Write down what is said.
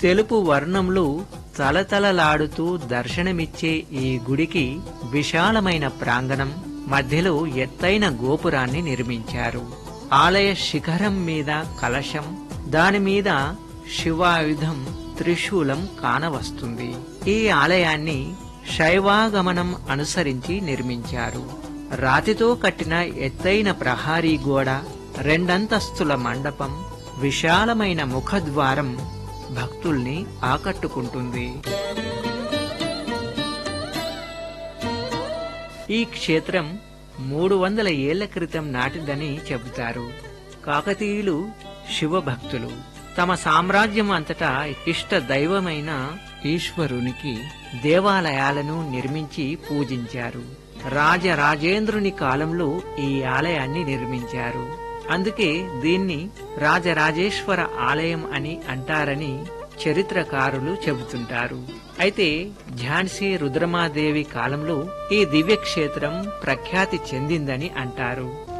తెలుపు వర్ణంలో తలతలలాడుతూ దర్శనమిచ్చే ఈ గుడికి విశాలమైన ప్రాంగణం మధ్యలో ఎత్తైన గోపురాన్ని నిర్మించారు ఆలయ శిఖరం మీద కలశం దానిమీద శివాయుధం త్రిశూలం కానవస్తుంది ఈ ఆలయాన్ని శైవాగమనం అనుసరించి నిర్మించారు రాతితో కట్టిన ఎత్తైన ప్రహారీ గోడ రెండంతస్తుల మండపం విశాలమైన ముఖద్వారం భక్తుల్ని ఆకట్టుకుంటుంది ఈ క్షేత్రం మూడు వందల ఏళ్ల క్రితం నాటిదని చెబుతారు కాకతీయులు శివభక్తులు తమ సామ్రాజ్యం అంతటా ఇష్ట దైవమైన ఈశ్వరునికి దేవాలయాలను నిర్మించి పూజించారు రాజరాజేంద్రుని కాలంలో ఈ ఆలయాన్ని నిర్మించారు అందుకే దీన్ని రాజరాజేశ్వర ఆలయం అని అంటారని చరిత్రకారులు చెబుతుంటారు అయితే ఝాన్సీ రుద్రమాదేవి కాలంలో ఈ దివ్యక్షేత్రం ప్రఖ్యాతి చెందిందని అంటారు